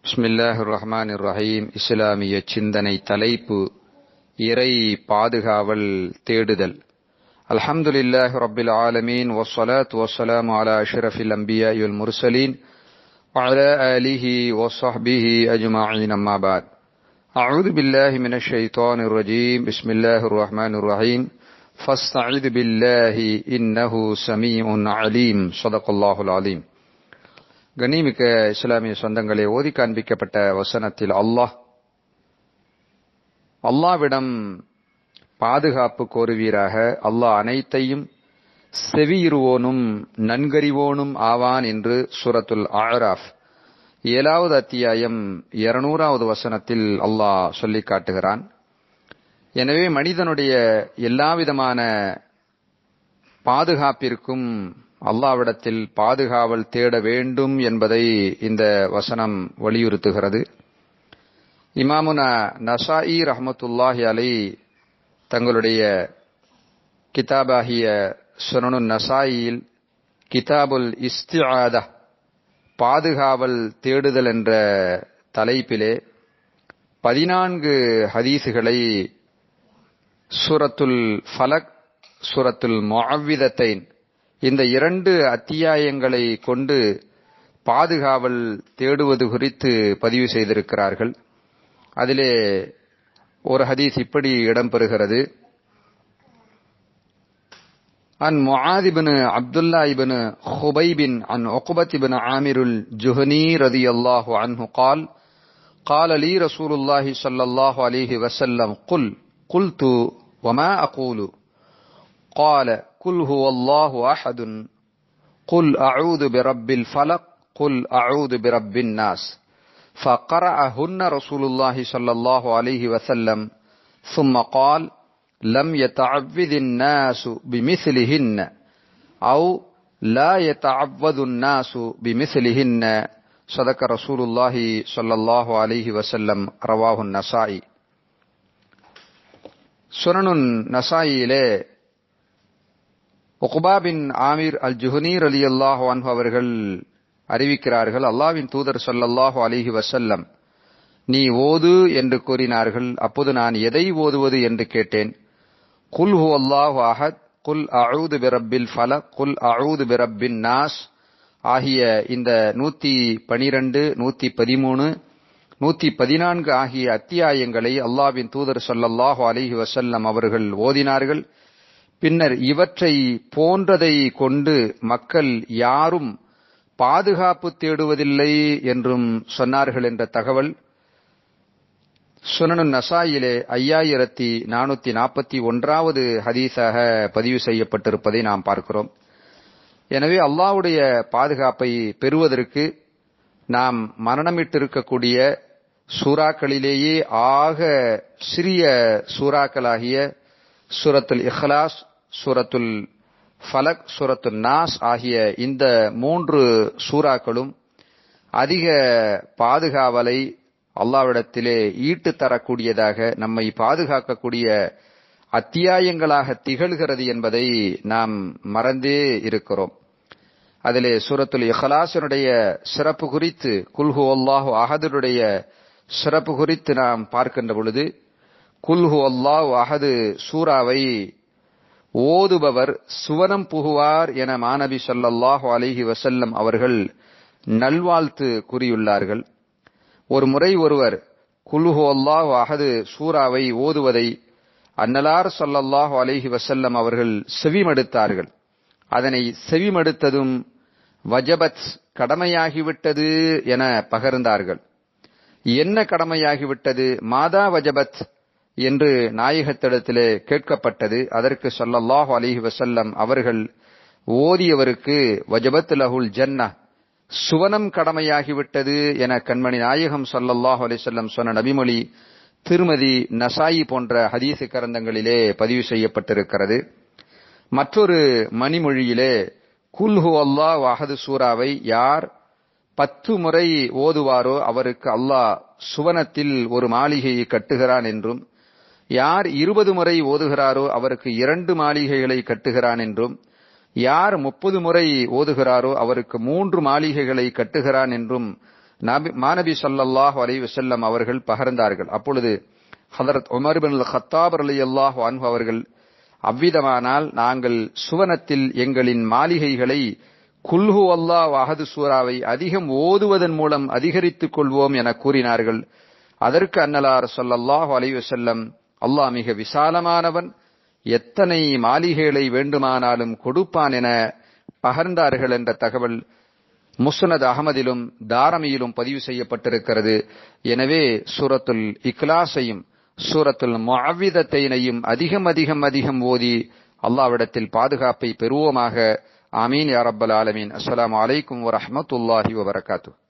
பிஸ்மில்லாஹிர் ரஹ்மானிர் ரஹீம் இஸ்லாமிய சிந்தனை தலைப்பு இறை பாதுகாவல் தேடுதல் அல்ஹம்துலில்லாஹி ரப்பில் ஆலமீன் வஸ்ஸலாத்து வஸ்ஸலாமு அலா அஷ்ரஃபில் அன்பியாஇ வல் முர்சலீன் وعلى آله وصحبه أجمعين أما بعد أعوذ بالله من الشيطان الرجيم بسم الله الرحمن الرحيم فاستعذ بالله إنه سميع عليم صدق الله العظيم கண்ணிமிக்க இஸ்லாமிய சொந்தங்களே ஓதி காண்பிக்கப்பட்ட வசனத்தில் அல்லாஹ் அல்லாவிடம் பாதுகாப்பு கோருவீராக அல்லாஹ் அனைத்தையும் செவியுறுவோனும் நன்கறிவோனும் ஆவான் என்று சூரத்துல் ஆராஃப் ஏழாவது அத்தியாயம் இருநூறாவது வசனத்தில் அல்லாஹ் சொல்லி காட்டுகிறான் எனவே மனிதனுடைய எல்லாவிதமான பாதுகாப்பிற்கும் அல்லாவிடத்தில் பாதுகாவல் தேட வேண்டும் என்பதை இந்த வசனம் வலியுறுத்துகிறது இமாமுனா நசாயி ரஹமத்துல்லாஹி அலை தங்களுடைய கிதாபாகிய சுனனு நசாயில் கிதாபுல் இஸ்திஆதா பாதுகாவல் தேடுதல் என்ற தலைப்பிலே பதினான்கு ஹதீசுகளை சூரத்துல் ஃபலக் சூரத்துல் முஅவ்விதத்தைன் இந்த இரண்டு அத்தியாயங்களை கொண்டு பாதுகாவல் தேடுவது குறித்து பதிவு செய்திருக்கிறார்கள் அதிலே ஒரு ஹதீஸ் இப்படி இடம்பெறுகிறது عن معاذ بن عبد الله بن خبيب عن عقبة بن عامر الجهني رضي الله عنه قال قال لي رسول الله صلى الله عليه وسلم قل قلت وما أقول قال قل هو الله أحد قل أعوذ برب الفلق قل أعوذ برب الناس فقرأهن رسول الله صلى الله عليه وسلم ثم قال لم يتعوذ الناس بمثلهن أو لا يتعوذ الناس بمثلهن صدق رسول الله صلى الله عليه وسلم رواه النسائي சுனனுன் நசாயிலே உகுபா பின் ஆமீர் அல் ஜுஹனீர் அலி அல்லாஹ் அன்ஹு அவர்கள் அறிவிக்கிறார்கள் அல்லாவின் தூதர் சொல்லல்லாஹு அலிஹி வசல்லம் நீ ஓது என்று கூறினார்கள் அப்போது நான் எதை ஓதுவது என்று கேட்டேன் குல் ஹு அல்லாஹு அஹத் குல் அவுது பிரப்பில் ஃபல குல் அவுது பிரப்பின் நாஸ் ஆகிய இந்த நூத்தி பனிரெண்டு நூத்தி பதிமூணு நூத்தி பதினான்கு ஆகிய அத்தியாயங்களை அல்லாவின் தூதர் சொல்லல்லாஹு அலிஹி வசல்லம் அவர்கள் ஓதினார்கள் பின்னர் இவற்றை போன்றதை கொண்டு மக்கள் யாரும் பாதுகாப்பு தேடுவதில்லை என்றும் சொன்னார்கள் என்ற தகவல் சுனனு நசாயிலே ஐயாயிரத்தி நானூத்தி நாற்பத்தி ஒன்றாவது ஹதீஸாக பதிவு செய்யப்பட்டிருப்பதை நாம் பார்க்கிறோம் எனவே அல்லாவுடைய பாதுகாப்பை பெறுவதற்கு நாம் மரணமிட்டிருக்கக்கூடிய சூறாக்களிலேயே ஆக சிறிய சூறாக்களாகிய சூரத்துல் இஹ்லாஸ் சூரத்துல் ஃபலக் சூரத்துல் நாஸ் ஆகிய இந்த மூன்று சூறாக்களும் அதிக பாதுகாவலை அல்லாவிடத்திலே ஈட்டு தரக்கூடியதாக நம்மை பாதுகாக்கக்கூடிய அத்தியாயங்களாக திகழ்கிறது என்பதை நாம் மறந்தே இருக்கிறோம் அதிலே சூரத்துல் இஹலாசனுடைய சிறப்பு குறித்து குல்ஹு அல்லாஹு அகதனுடைய சிறப்பு குறித்து நாம் பார்க்கின்ற பொழுது குல்ஹு அல்லாஹ் அகது சூறாவை ஓதுபவர் சுவனம் புகுவார் என மாணவி சொல்லல்லாஹு அலிஹி வசல்லம் அவர்கள் நல்வாழ்த்து கூறியுள்ளார்கள் ஒரு முறை ஒருவர் குல்ஹு அல்லாஹ் அகது சூறாவை ஓதுவதை அன்னலார் சொல்லல்லாஹு அலிஹி வசல்லம் அவர்கள் செவிமடுத்தார்கள் அதனை செவிமடுத்ததும் வஜபத் கடமையாகிவிட்டது என பகர்ந்தார்கள் என்ன கடமையாகிவிட்டது மாதா வஜபத் என்று நாயகத்திடத்திலே கேட்கப்பட்டது அதற்கு சொல்லல்லாஹு அலிஹி வசல்லம் அவர்கள் ஓதியவருக்கு வஜபத் லஹுல் ஜன்னா சுவனம் கடமையாகிவிட்டது என கண்மணி நாயகம் சொல்லல்லாஹு அலிசல்லம் சொன்ன நபிமொழி திருமதி நசாயி போன்ற ஹதீசு கரந்தங்களிலே பதிவு செய்யப்பட்டிருக்கிறது மற்றொரு மணிமொழியிலே குல்ஹு அல்லாஹ் வாஹது சூறாவை யார் பத்து முறை ஓதுவாரோ அவருக்கு அல்லாஹ் சுவனத்தில் ஒரு மாளிகையை கட்டுகிறான் என்றும் யார் இருபது முறை ஓதுகிறாரோ அவருக்கு இரண்டு மாளிகைகளை கட்டுகிறான் என்றும் யார் முப்பது முறை ஓதுகிறாரோ அவருக்கு மூன்று மாளிகைகளை கட்டுகிறான் என்றும் நபி மாநபி ஸல்லல்லாஹு அலைஹி வஸல்லம் அவர்கள் பகர்ந்தார்கள் அப்பொழுது ஹதரத் உமர் பின் ஹத்தாப் ரலியல்லாஹு அன்ஹு அவர்கள் அவ்விதமானால் நாங்கள் சுவனத்தில் எங்களின் மாளிகைகளை குல்ஹு அல்லாஹ் அஹது சூராவை அதிகம் ஓதுவதன் மூலம் அதிகரித்துக் கொள்வோம் என கூறினார்கள் அதற்கு அன்னலார் ஸல்லல்லாஹு அலைஹி வஸல்லம் அல்லாஹ் மிக விசாலமானவன் எத்தனை மாளிகைகளை வேண்டுமானாலும் கொடுப்பான் என பகர்ந்தார்கள் என்ற தகவல் முஸ்னத் அகமதிலும் தாரமியிலும் பதிவு செய்யப்பட்டிருக்கிறது எனவே சூரத்துல் இக்லாஸையும் சூரத்துல் முஅவ்விதத்தைனையும் அதிகம் அதிகம் அதிகம் ஓதி அல்லாவிடத்தில் பாதுகாப்பை பெறுவோமாக ஆமீன் யா ரப்பல் ஆலமீன் அஸ்ஸலாமு அலைக்கும் வரஹ்மத்துல்லாஹி வபரகாத்துஹு